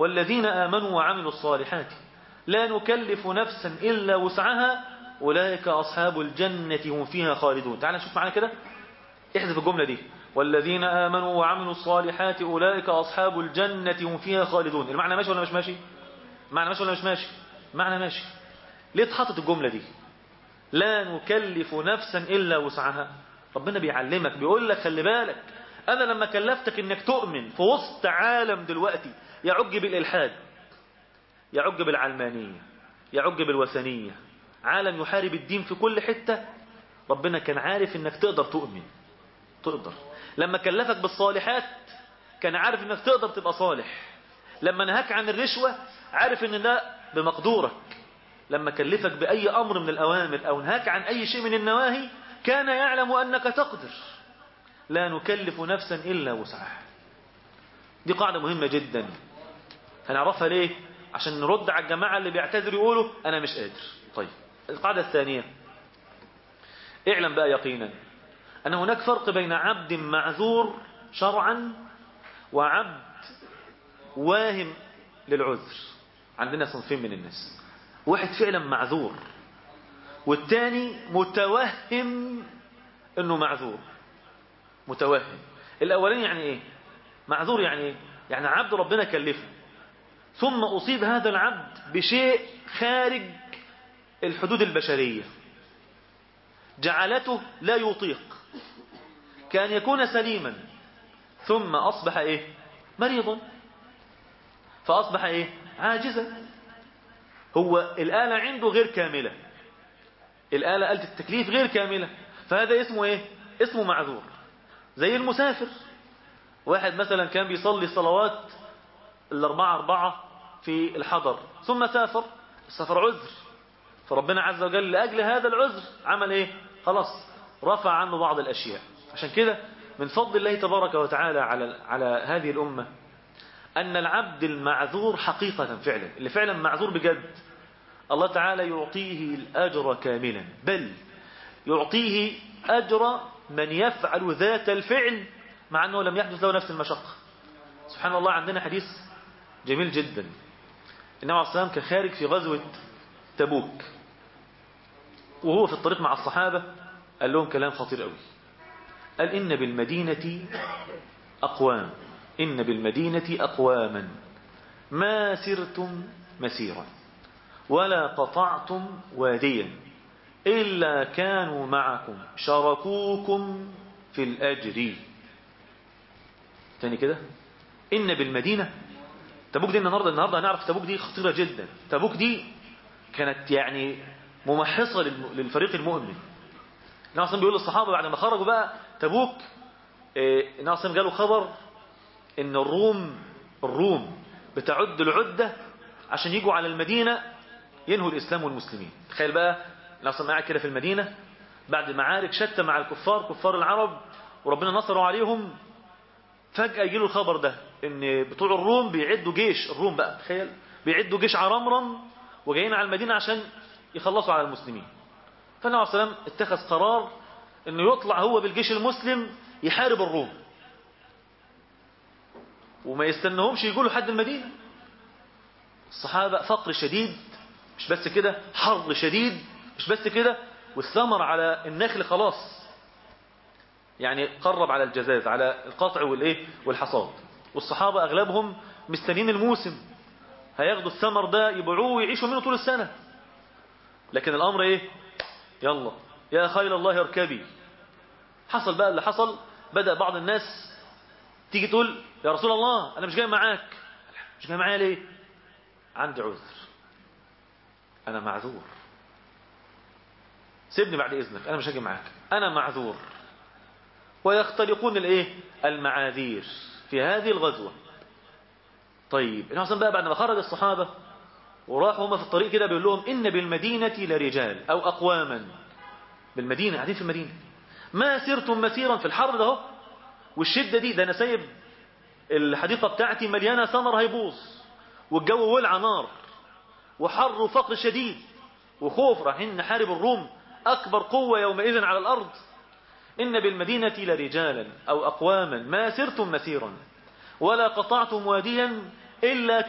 والذين آمنوا وعملوا الصالحات لا نكلف نفسا إلا وسعها أولئك أصحاب الجنة هم فيها خالدون تعال نشوف معنا كده احذف الجملة دي والذين آمنوا وعملوا الصالحات أولئك أصحاب الجنة هم فيها خالدون المعنى ماشي ولا مش ماشي معنى ماشي ولا مش ماشي معنى ماشي ليه اتحطت الجملة دي لا نكلف نفسا إلا وسعها ربنا بيعلمك بيقول لك خلي بالك أنا لما كلفتك إنك تؤمن في وسط عالم دلوقتي يعج بالإلحاد يعج بالعلمانية يعج بالوثنية عالم يحارب الدين في كل حتة ربنا كان عارف إنك تقدر تؤمن تقدر لما كلفك بالصالحات كان عارف إنك تقدر تبقى صالح لما نهاك عن الرشوة عارف إن ده بمقدورك لما كلفك بأي أمر من الأوامر أو نهاك عن أي شيء من النواهي كان يعلم أنك تقدر لا نكلف نفسا إلا وسعها دي قاعدة مهمة جدا هنعرفها ليه عشان نرد على الجماعة اللي بيعتذروا يقولوا أنا مش قادر طيب القاعدة الثانية اعلم بقى يقينا أن هناك فرق بين عبد معذور شرعا وعبد واهم للعذر عندنا صنفين من الناس واحد فعلا معذور والتاني متوهم انه معذور متوهم الاولاني يعني ايه معذور يعني ايه يعني عبد ربنا كلفه ثم اصيب هذا العبد بشيء خارج الحدود البشرية جعلته لا يطيق كان يكون سليما ثم اصبح ايه مريضا فاصبح ايه عاجزا هو الآلة عنده غير كاملة الآلة آلة التكليف غير كاملة فهذا اسمه ايه اسمه معذور زي المسافر واحد مثلا كان بيصلي الصلوات الأربعة أربعة في الحضر ثم سافر السفر عذر فربنا عز وجل لأجل هذا العذر عمل ايه خلاص رفع عنه بعض الأشياء عشان كده من فضل الله تبارك وتعالى على على هذه الأمة أن العبد المعذور حقيقة فعلا اللي فعلا معذور بجد الله تعالى يعطيه الأجر كاملا بل يعطيه أجر من يفعل ذات الفعل مع أنه لم يحدث له نفس المشقة سبحان الله عندنا حديث جميل جدا النبي عليه السلام كان خارج في غزوة تبوك وهو في الطريق مع الصحابة قال لهم كلام خطير قوي قال إن بالمدينة أقوام إن بالمدينة أقواما ما سرتم مسيرا ولا قطعتم واديا إلا كانوا معكم شركوكم في الأجر تاني كده إن بالمدينة تبوك دي النهاردة النهاردة هنعرف تبوك دي خطيرة جدا تبوك دي كانت يعني ممحصة للفريق المؤمن النبي بيقول للصحابة بعد ما خرجوا بقى تبوك النبي صلى قالوا خبر ان الروم الروم بتعد العدة عشان يجوا على المدينة ينهوا الإسلام والمسلمين تخيل بقى ناصر قاعد كده في المدينة بعد معارك شتى مع الكفار كفار العرب وربنا نصروا عليهم فجأة يجيله الخبر ده ان بتوع الروم بيعدوا جيش الروم بقى تخيل بيعدوا جيش عرمرم وجايين على المدينة عشان يخلصوا على المسلمين فالنبي عليه السلام اتخذ قرار انه يطلع هو بالجيش المسلم يحارب الروم وما يستنهمش يقولوا حد المدينة الصحابة فقر شديد مش بس كده حر شديد مش بس كده والثمر على النخل خلاص يعني قرب على الجزاز على القطع والايه والحصاد والصحابة اغلبهم مستنين الموسم هياخدوا الثمر ده يبيعوه ويعيشوا منه طول السنة لكن الامر ايه يلا يا خيل الله اركبي حصل بقى اللي حصل بدأ بعض الناس تيجي تقول يا رسول الله انا مش جاي معاك مش جاي معايا ليه عندي عذر انا معذور سيبني بعد اذنك انا مش هاجي معاك انا معذور ويختلقون الايه المعاذير في هذه الغزوة طيب النبي بقى بعد ما خرج الصحابة وراحوا هما في الطريق كده بيقول لهم إن بالمدينة لرجال أو أقواما بالمدينة قاعدين في المدينة ما سرتم مسيرا في الحر ده والشدة دي ده أنا سايب الحديقة بتاعتي مليانة ثمر هيبوظ والجو ولع نار وحر وفقر شديد وخوف رايحين نحارب الروم أكبر قوة يومئذ على الأرض إن بالمدينة لرجالا أو أقواما ما سرتم مسيرا ولا قطعتم واديا إلا